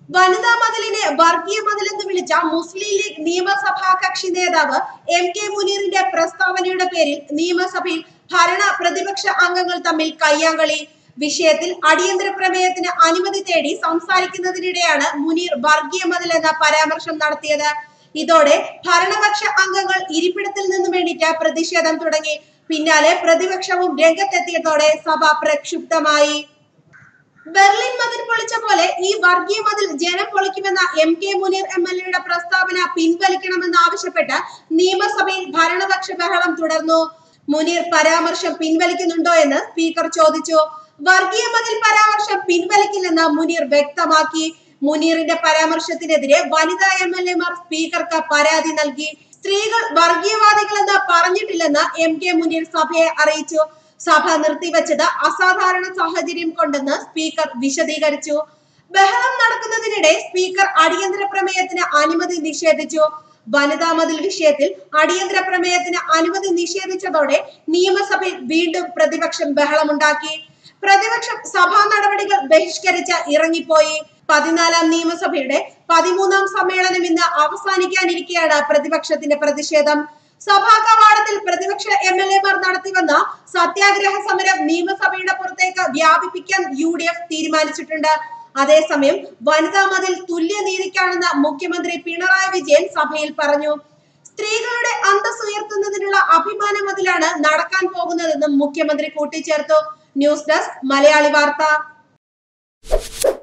വനിതാ മതിലിനെ വർഗീയ മതിലെന്ന് വിളിച്ച മുസ്ലിം ലീഗ് നിയമസഭാ കക്ഷി നേതാവ് എം കെ മുനീറിന്റെ പ്രസ്താവനയുടെ പേരിൽ നിയമസഭയിൽ ഭരണ പ്രതിപക്ഷ അംഗങ്ങൾ തമ്മിൽ കയ്യാങ്കളി വിഷയത്തിൽ അടിയന്തര പ്രമേയത്തിന് അനുമതി തേടി സംസാരിക്കുന്നതിനിടെയാണ് മുനീർ വർഗീയ മതിൽ എന്ന പരാമർശം നടത്തിയത് ഇതോടെ ഭരണപക്ഷ അംഗങ്ങൾ ഇരിപ്പിടത്തിൽ നിന്നും വേണ്ടിയിട്ട് പ്രതിഷേധം തുടങ്ങി പിന്നാലെ പ്രതിപക്ഷവും രംഗത്തെത്തിയതോടെ സഭ പ്രക്ഷുബ്ധമായി ബെർലിൻ മതിൽ പൊളിച്ച പോലെ ഈ വർഗീയ മതിൽ ജനം പൊളിക്കുമെന്ന M K Muneer M L എയുടെ പ്രസ്താവന പിൻവലിക്കണമെന്ന് ആവശ്യപ്പെട്ട് നിയമസഭയിൽ ഭരണപക്ഷ ബഹളം തുടർന്നു മുനീർ പരാമർശം പിൻവലിക്കുന്നുണ്ടോ എന്ന് സ്പീക്കർ ചോദിച്ചു വർഗീയ മതിൽ പരാമർശം പിൻവലിക്കില്ലെന്ന് മുനീർ വ്യക്തമാക്കി മുനീറിന്റെ പരാമർശത്തിനെതിരെ വനിതാ എം എൽ എമാർ സ്പീക്കർക്ക് പരാതി നൽകി സ്ത്രീകൾ വർഗീയവാദികളെന്ന് പറഞ്ഞിട്ടില്ലെന്ന് എം കെ മുനീർ സഭയെ അറിയിച്ചു സഭ നിർത്തിവെച്ചത് അസാധാരണ സാഹചര്യം കൊണ്ടെന്ന് സ്പീക്കർ വിശദീകരിച്ചു ബഹളം നടക്കുന്നതിനിടെ സ്പീക്കർ അടിയന്തര പ്രമേയത്തിന് അനുമതി നിഷേധിച്ചു വനിതാ മതിൽ വിഷയത്തിൽ അടിയന്തര പ്രമേയത്തിന് അനുമതി നിഷേധിച്ചതോടെ നിയമസഭയിൽ വീണ്ടും പ്രതിപക്ഷം ബഹളമുണ്ടാക്കി പ്രതിപക്ഷം സഭാ നടപടികൾ ബഹിഷ്കരിച്ച് ഇറങ്ങിപ്പോയി പതിനാലാം നിയമസഭയുടെ പതിമൂന്നാം സമ്മേളനം ഇന്ന് അവസാനിക്കാനിരിക്കെയാണ് പ്രതിപക്ഷത്തിന്റെ പ്രതിഷേധം സഭാ കവാടത്തിൽ പ്രതിപക്ഷ എം എൽ എമാർ നടത്തിവന്ന സത്യാഗ്രഹ സമരം നിയമസഭയുടെ പുറത്തേക്ക് വ്യാപിപ്പിക്കാൻ യു ഡി എഫ് തീരുമാനിച്ചിട്ടുണ്ട് അതേസമയം വനിതാ മതിൽ തുല്യനീതിക്കാണെന്ന് മുഖ്യമന്ത്രി പിണറായി വിജയൻ സഭയിൽ പറഞ്ഞു സ്ത്രീകളുടെ അന്തസ് ഉയർത്തുന്നതിനുള്ള അഭിമാന മതിലാണ് നടക്കാൻ പോകുന്നതെന്നും മുഖ്യമന്ത്രി കൂട്ടിച്ചേർത്തു ന്യൂസ് ഡെസ്ക് മലയാളി വാർത്ത